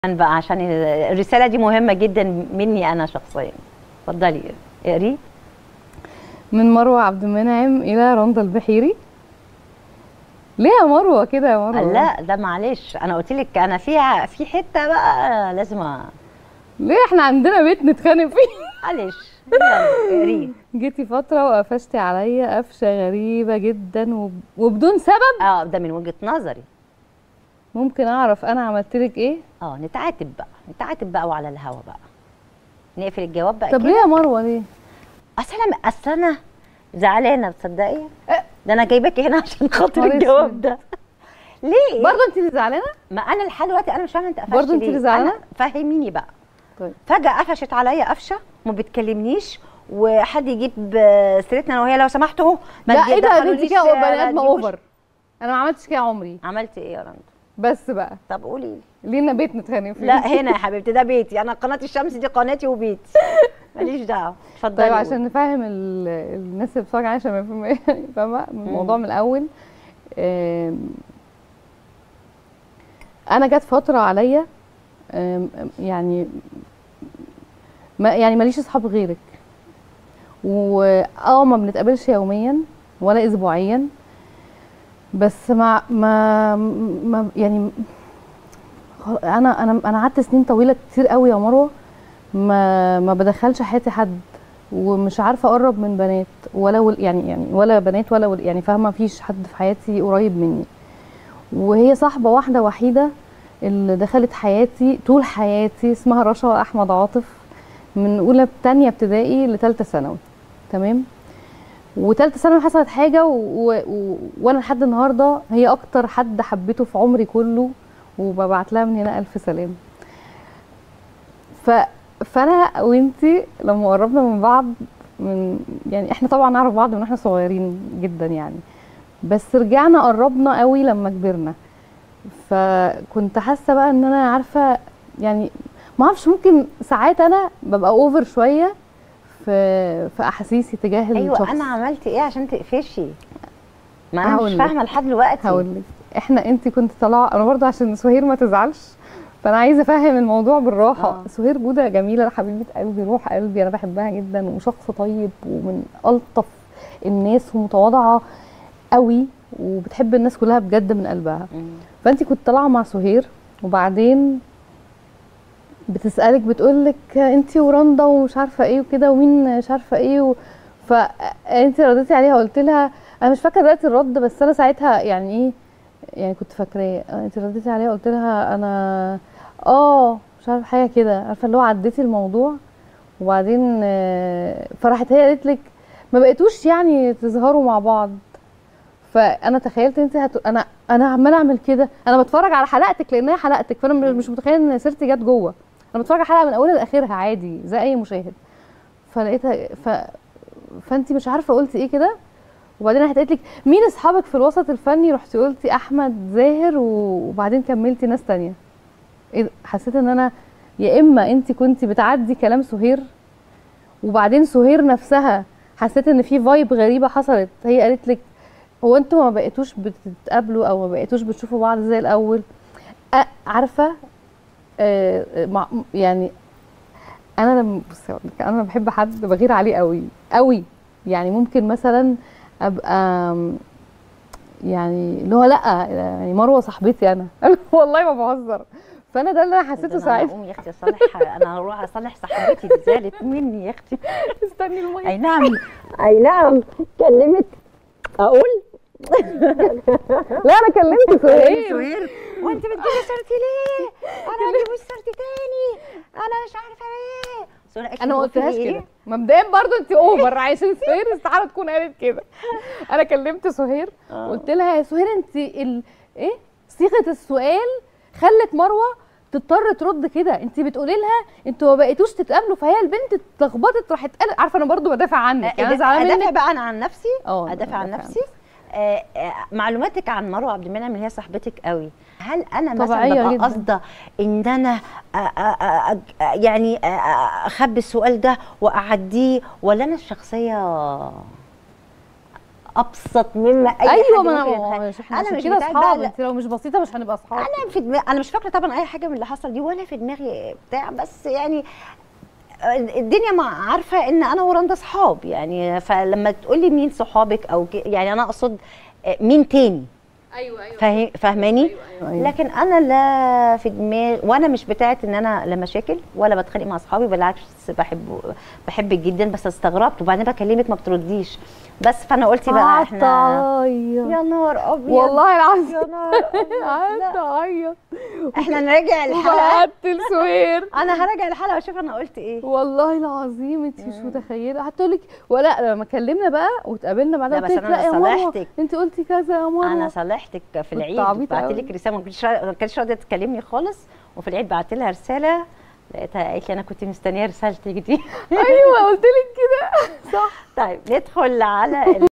بقى عشان الرساله دي مهمه جدا مني انا شخصيا اتفضلي اقري من مروه عبد المنعم الى رندا البحيري ليه يا مروه كده يا مروه لا ده معلش انا قلت لك انا فيها في حته بقى لازم أ- ليه احنا عندنا بيت نتخانق فيه معلش يلا اقري جيتي فتره وقفشتي عليا قفشه غريبه جدا وب... وبدون سبب اه ده من وجهه نظري ممكن اعرف انا عملت لك ايه اه نتعاتب بقى نتعاتب بقى وعلى الهوا بقى نقفل الجواب بقى طب كده ليه يا مروه ليه اصل انا اصل انا زعلانه تصدقي أه. ده انا جايباكي هنا عشان خاطر نهار الجواب أسود. ده ليه برضه انت اللي زعلانه ما انا لحد دلوقتي انا مش فاهمه انت قفشت برضه انت ليه. اللي زعلانة؟ أنا- فهميني بقى طيب فجاه قفشت عليا قفشه وما بتكلمنيش وحد يجيب آه، سيرتنا انا وهي لو سمحتوا ما لا ايه ده انت تدخلونيش كده في- بني ما ادم تجيبوش- اوفر انا ما عملتش كده عمري عملت ايه يا رندا بس بقى طب قولي لي لينا بيت نتخانق فيه لا هنا يا حبيبتي ده بيتي انا قناه الشمس دي قناتي وبيتي ماليش دعوه اتفضلي طيب قولي. عشان نفهم ال- الناس اللي بتتفرج علينا عشان ما يفهموا فاهمه الموضوع من الاول آم، انا جت فتره عليا آم، يعني ما يعني ماليش اصحاب غيرك واه ما بنتقابلش يوميا ولا اسبوعيا بس ما ما, ما يعني خل- انا انا انا قعدت سنين طويله كتير قوي يا مروه ما ما بدخلش حياتي حد ومش عارفه اقرب من بنات ولا ول يعني يعني ولا بنات ولا ول يعني فاهمه مفيش حد في حياتي قريب مني وهي صاحبه واحده وحيده اللي دخلت حياتي طول حياتي اسمها رشا احمد عاطف من اولى تانية ابتدائي لتالتة ثانوي تمام وتالتة ثانوي حصلت حاجه و... و... وانا لحد النهارده هي اكتر حد حبيته في عمري كله وببعت لها من هنا الف سلام ف فانا وانتي لما قربنا من بعض من يعني احنا طبعا نعرف بعض من احنا صغيرين جدا يعني بس رجعنا قربنا قوي لما كبرنا فكنت حاسه بقى ان انا عارفه يعني ما اعرفش ممكن ساعات انا ببقى اوفر شويه في في احاسيسي تجاه الشخص ايوه انا عملت ايه عشان تقفشي ما انا هقول مش لك. فاهمه لحد دلوقتي هقول لك احنا انت كنت طالعه انا برضه عشان سهير ما تزعلش فانا عايزه افهم الموضوع بالراحه آه. آه. سهير جوده جميله حبيبه قلبي روح قلبي انا بحبها جدا وشخص طيب ومن الطف الناس ومتواضعه قوي وبتحب الناس كلها بجد من قلبها مم. فانت كنت طالعه مع سهير وبعدين بتسالك بتقولك انت ورندا ومش عارفه ايه وكده ومين مش عارفه ايه و... فانت رديتي عليها قلت لها انا مش فاكره دلوقتي الرد بس انا ساعتها يعني ايه يعني كنت فاكراه انت رديتي عليها قلت لها انا اه مش عارفه حاجه كده عارفه اللي هو عديتي الموضوع وبعدين آه، فراحت هي قالت لك ما بقيتوش يعني تظهروا مع بعض فانا تخيلت انت هت... انا انا عماله اعمل كده انا بتفرج على حلقتك لان هي حلقتك فانا مش- مش متخيله ان سيرتي جت جوه انا بتفرج على الحلقه من اولها لاخرها عادي زي اي مشاهد فلقيتها ف... فانت مش عارفه قلتي ايه كده وبعدين راحت قالت لك مين اصحابك في الوسط الفني رحتي قلتي احمد زاهر و- وبعدين كملتي ناس تانية إيه ده؟ حسيت ان انا يا اما انت كنتي بتعدي كلام سهير وبعدين سهير نفسها حسيت ان في فايب غريبه حصلت هي قالت لك هو انتوا ما بقيتوش بتتقابلوا او ما بقيتوش بتشوفوا بعض زي الاول أ- عارفه آه، آه، مع يعني انا لما بصي أقول لك، انا بحب حد بغير عليه قوي قوي يعني ممكن مثلا ابقى آم، يعني اللي هو لا يعني مروه صاحبتي انا والله ما بهزر فانا ده اللي انا ده حسيته انا ساعتها هقوم يا اختي اصلح انا هروح اصلح صاحبتي دي زعلت مني يا اختي استني الميه اي نعم اي نعم كلمت اقول لا انا كلمت سهير سهير وانت بتجيبي سيرتي ليه؟ انا ما تجيبوش سيرتي تاني انا مش عارفه ايه سهير قالت لي انا ما هو في قلتلهاش إيه؟ كده مبدئيا برضو انت اوفر عشان سهير استحاله تكون قالت كده انا كلمت سهير آه. قلت لها يا سهير انت ال... ايه صيغه السؤال خلت مروه تضطر ترد كده انت بتقولي لها انتوا ما بقيتوش تتقابلوا فهي البنت اتلخبطت راحت قالت عارفه انا برضو بدافع عنك يعني انا زعلانه ادافع منك بقى انا عن نفسي اه ادافع عن بدافع نفسي آه، آه، معلوماتك عن مروه عبد المنعم اللي هي صاحبتك قوي هل انا مثلا طبيعية ببقى جداً. قاصده ان انا آه، آه، آه، آه، يعني آه، آه، اخبي السؤال ده واعديه ولا انا الشخصيه ابسط مما اي ايوه حد ما انا ممكن ما يتخيل. هو مش احنا انا عشان مش كده بتاعت اصحاب بقى- انت لو مش بسيطه مش هنبقى اصحاب انا في دماغي انا مش فاكره طبعا اي حاجه من اللي حصل دي ولا في دماغي بتاع بس يعني الدنيا ما عارفه ان انا ورندا صحاب يعني فلما تقولي مين صحابك او ك- يعني انا اقصد مين تاني ايوه ايوه فاهي- فاهماني أيوة. لكن انا لا في دماغي وانا مش بتاعت ان انا لا مشاكل ولا بتخانق مع اصحابي بالعكس بحب بحبك جدا بس استغربت وبعدين بكلمك ما بترديش بس فانا قلت بقى قعدت احنا اعيط يا نهار ابيض والله العظيم يا نهار أبيض. قعدت اعيط احنا نراجع الحلقه وبعت السوير انا هراجع الحلقه واشوف انا قلت ايه والله العظيم انت مش متخيله هتقول لك ولا لما كلمنا بقى واتقابلنا بعدها لا، قلت بس لك أنا لا يا ماما صالحتك. انت قلتي كذا يا ماما انا صالحتك في العيد عبيطة بعت أوي. لك رساله ما كنتش ما كانتش راضيه تكلمني خالص وفي العيد بعت لها رساله لقيتها قالت لي انا كنت مستنيه رسالتك دي ايوه قلت لك كده صح طيب ندخل على